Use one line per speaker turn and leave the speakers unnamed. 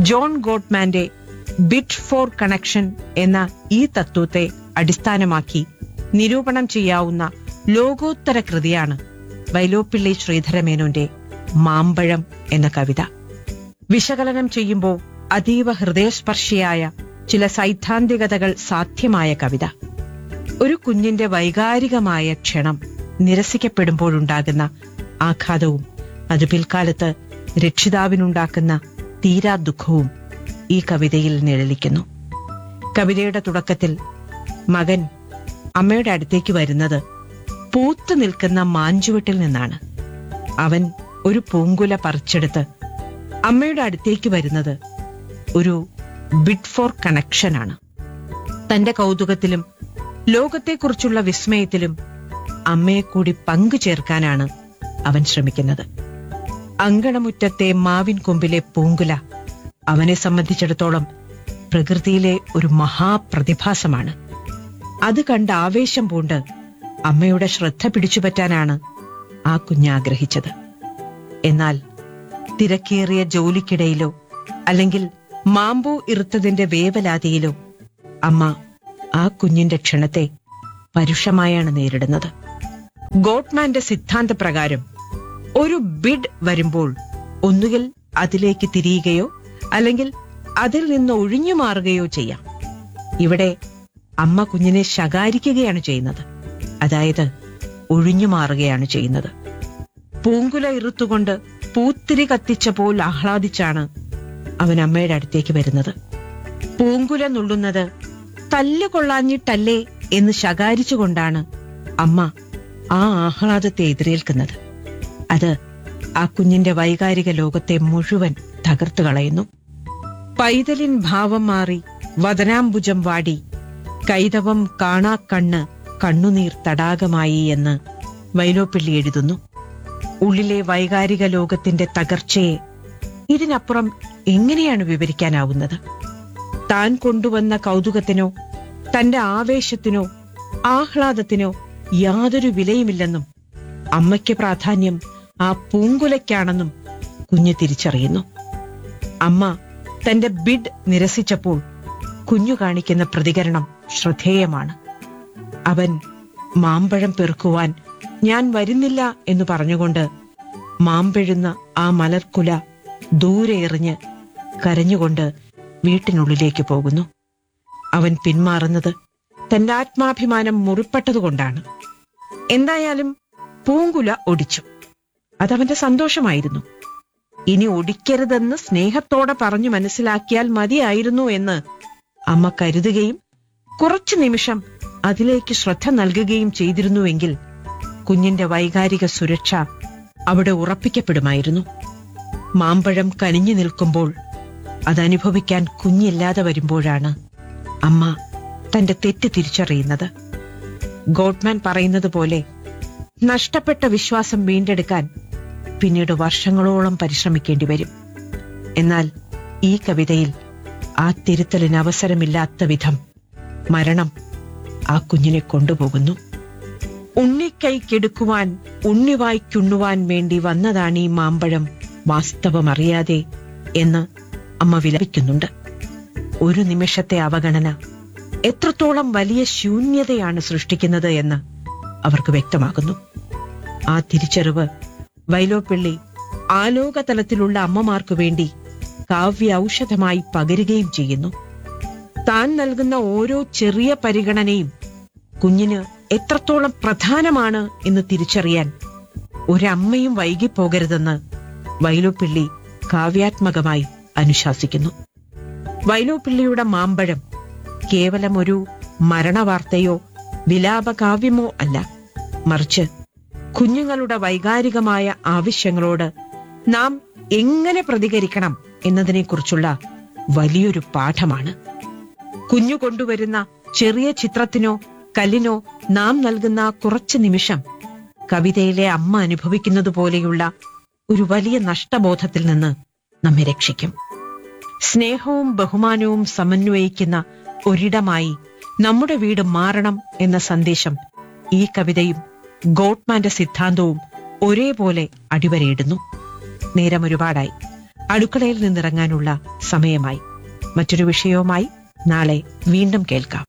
John ഗോട്ട്മാന്റെ bid for connection എന്ന ഈ തത്വത്തെ അടിസ്ഥാനമാക്കി നിരൂപണം ചെയ്യാവുന്ന ലോകോത്തര കൃതിയാണ് വൈലോപ്പിള്ളി ശ്രീധരമേനോന്റെ മാമ്പഴം എന്ന കവിത വിശകലനം ചെയ്യുമ്പോൾ അതീവ ഹൃദയസ്പർശിയായ ചില സൈദ്ധാന്തികതകൾ സാധ്യമായ കവിത ഒരു കുഞ്ഞിന്റെ വൈകാരികമായ ക്ഷണം നിരസിക്കപ്പെടുമ്പോഴുണ്ടാകുന്ന ആഘാതവും അത് പിൽക്കാലത്ത് രക്ഷിതാവിനുണ്ടാക്കുന്ന തീരാ ദുഃഖവും ഈ കവിതയിൽ നിഴലിക്കുന്നു കവിതയുടെ തുടക്കത്തിൽ മകൻ അമ്മയുടെ അടുത്തേക്ക് വരുന്നത് പൂത്തു നിൽക്കുന്ന മാഞ്ചുവട്ടിൽ നിന്നാണ് അവൻ ഒരു പൂങ്കുല പറിച്ചെടുത്ത് അമ്മയുടെ അടുത്തേക്ക് വരുന്നത് ഒരു ബിഡ് ഫോർ കണക്ഷനാണ് തന്റെ കൗതുകത്തിലും ലോകത്തെക്കുറിച്ചുള്ള വിസ്മയത്തിലും അമ്മയെ കൂടി പങ്കു ചേർക്കാനാണ് അവൻ ശ്രമിക്കുന്നത് അങ്കണമുറ്റത്തെ മാവിൻ കൊമ്പിലെ പൂങ്കുല അവനെ സംബന്ധിച്ചിടത്തോളം പ്രകൃതിയിലെ ഒരു മഹാപ്രതിഭാസമാണ് അത് കണ്ട് ആവേശം പൂണ്ട് അമ്മയുടെ ശ്രദ്ധ പിടിച്ചുപറ്റാനാണ് ആ കുഞ്ഞ് ആഗ്രഹിച്ചത് എന്നാൽ തിരക്കേറിയ ജോലിക്കിടയിലോ അല്ലെങ്കിൽ മാമ്പൂ ഇറുത്തതിന്റെ വേവലാതിയിലോ അമ്മ ആ കുഞ്ഞിന്റെ ക്ഷണത്തെ പരുഷമായാണ് നേരിടുന്നത് ഗോട്ട്മാന്റെ സിദ്ധാന്ത പ്രകാരം ഒരു ബിഡ് വരുമ്പോൾ ഒന്നുകിൽ അതിലേക്ക് തിരിയുകയോ അല്ലെങ്കിൽ അതിൽ നിന്ന് ഒഴിഞ്ഞു മാറുകയോ ചെയ്യാം ഇവിടെ അമ്മ കുഞ്ഞിനെ ശകാരിക്കുകയാണ് ചെയ്യുന്നത് അതായത് ഒഴിഞ്ഞു മാറുകയാണ് ചെയ്യുന്നത് പൂങ്കുല ഇറുത്തുകൊണ്ട് പൂത്തിരി കത്തിച്ച പോൽ ആഹ്ലാദിച്ചാണ് അവൻ അമ്മയുടെ അടുത്തേക്ക് വരുന്നത് പൂങ്കുല നുള്ളുന്നത് തല്ലുകൊള്ളാഞ്ഞിട്ടല്ലേ എന്ന് ശകാരിച്ചുകൊണ്ടാണ് അമ്മ ആ ആഹ്ലാദത്തെ എതിരേൽക്കുന്നത് അത് ആ കുഞ്ഞിന്റെ വൈകാരിക ലോകത്തെ മുഴുവൻ തകർത്തു കളയുന്നു പൈതലിൻ ഭാവം മാറി വദനാംബുജം വാടി കൈതവം കാണാക്കണ്ണ് കണ്ണുനീർ തടാകമായി എന്ന് വൈലോപ്പിള്ളി എഴുതുന്നു ഉള്ളിലെ വൈകാരിക ലോകത്തിന്റെ തകർച്ചയെ ഇതിനപ്പുറം എങ്ങനെയാണ് വിവരിക്കാനാവുന്നത് താൻ കൊണ്ടുവന്ന കൗതുകത്തിനോ തന്റെ ആവേശത്തിനോ ആഹ്ലാദത്തിനോ യാതൊരു വിലയുമില്ലെന്നും അമ്മയ്ക്ക് പ്രാധാന്യം ആ പൂങ്കുലയ്ക്കാണെന്നും കുഞ്ഞ് തിരിച്ചറിയുന്നു അമ്മ തന്റെ ബിഡ് നിരസിച്ചപ്പോൾ കുഞ്ഞു കാണിക്കുന്ന പ്രതികരണം ശ്രദ്ധേയമാണ് അവൻ മാമ്പഴം പെറുക്കുവാൻ ഞാൻ വരുന്നില്ല എന്ന് പറഞ്ഞുകൊണ്ട് മാമ്പഴുന്ന ആ മലർക്കുല ദൂരെ എറിഞ്ഞ് കരഞ്ഞുകൊണ്ട് വീട്ടിനുള്ളിലേക്ക് പോകുന്നു അവൻ പിന്മാറുന്നത് തന്റെ ആത്മാഭിമാനം മുറിപ്പെട്ടതുകൊണ്ടാണ് എന്തായാലും പൂങ്കുല ഒടിച്ചു അതവന്റെ സന്തോഷമായിരുന്നു ഇനി ഒടിക്കരുതെന്ന് സ്നേഹത്തോടെ പറഞ്ഞു മനസ്സിലാക്കിയാൽ മതിയായിരുന്നു എന്ന് അമ്മ കരുതുകയും കുറച്ചു നിമിഷം അതിലേക്ക് ശ്രദ്ധ നൽകുകയും ചെയ്തിരുന്നുവെങ്കിൽ കുഞ്ഞിന്റെ വൈകാരിക സുരക്ഷ അവിടെ ഉറപ്പിക്കപ്പെടുമായിരുന്നു മാമ്പഴം കനിഞ്ഞു നിൽക്കുമ്പോൾ അതനുഭവിക്കാൻ കുഞ്ഞില്ലാതെ വരുമ്പോഴാണ് അമ്മ തന്റെ തെറ്റ് തിരിച്ചറിയുന്നത് ഗോഡ്മാൻ പറയുന്നത് പോലെ നഷ്ടപ്പെട്ട വിശ്വാസം വീണ്ടെടുക്കാൻ പിന്നീട് വർഷങ്ങളോളം പരിശ്രമിക്കേണ്ടി വരും എന്നാൽ ഈ കവിതയിൽ ആ തിരുത്തലിന് അവസരമില്ലാത്ത വിധം മരണം ആ കുഞ്ഞിനെ കൊണ്ടുപോകുന്നു ഉണ്ണിക്കൈക്കെടുക്കുവാൻ ഉണ്ണിവായ്ക്കുണ്ണുവാൻ വേണ്ടി വന്നതാണ് ഈ മാമ്പഴം വാസ്തവമറിയാതെ എന്ന് അമ്മ വിലപിക്കുന്നുണ്ട് ഒരു നിമിഷത്തെ അവഗണന എത്രത്തോളം വലിയ ശൂന്യതയാണ് സൃഷ്ടിക്കുന്നത് എന്ന് അവർക്ക് വ്യക്തമാകുന്നു ആ തിരിച്ചറിവ് വൈലോപ്പിള്ളി ആലോകതലത്തിലുള്ള അമ്മമാർക്കു വേണ്ടി കാവ്യ ഔഷധമായി പകരുകയും ചെയ്യുന്നു താൻ നൽകുന്ന ഓരോ ചെറിയ പരിഗണനയും കുഞ്ഞിന് എത്രത്തോളം പ്രധാനമാണ് എന്ന് തിരിച്ചറിയാൻ ഒരമ്മയും വൈകിപ്പോകരുതെന്ന് വൈലോപ്പിള്ളി കാവ്യാത്മകമായി അനുശാസിക്കുന്നു വൈലോപ്പിള്ളിയുടെ മാമ്പഴം കേവലം ഒരു മരണവാർത്തയോ വിലാപകാവ്യമോ അല്ല മറിച്ച് കുഞ്ഞുങ്ങളുടെ വൈകാരികമായ ആവശ്യങ്ങളോട് നാം എങ്ങനെ പ്രതികരിക്കണം എന്നതിനെക്കുറിച്ചുള്ള വലിയൊരു പാഠമാണ് കുഞ്ഞു കൊണ്ടുവരുന്ന ചെറിയ ചിത്രത്തിനോ കല്ലിനോ നാം നൽകുന്ന കുറച്ച് നിമിഷം കവിതയിലെ അമ്മ അനുഭവിക്കുന്നത് പോലെയുള്ള ഒരു വലിയ നഷ്ടബോധത്തിൽ നിന്ന് നമ്മെ രക്ഷിക്കും സ്നേഹവും ബഹുമാനവും സമന്വയിക്കുന്ന ഒരിടമായി നമ്മുടെ വീട് മാറണം എന്ന സന്ദേശം ഈ കവിതയും ഗോട്ട്മാന്റെ സിദ്ധാന്തവും ഒരേപോലെ അടിവരയിടുന്നു നേരം ഒരുപാടായി അടുക്കളയിൽ നിന്നിറങ്ങാനുള്ള സമയമായി മറ്റൊരു വിഷയവുമായി നാളെ വീണ്ടും കേൾക്കാം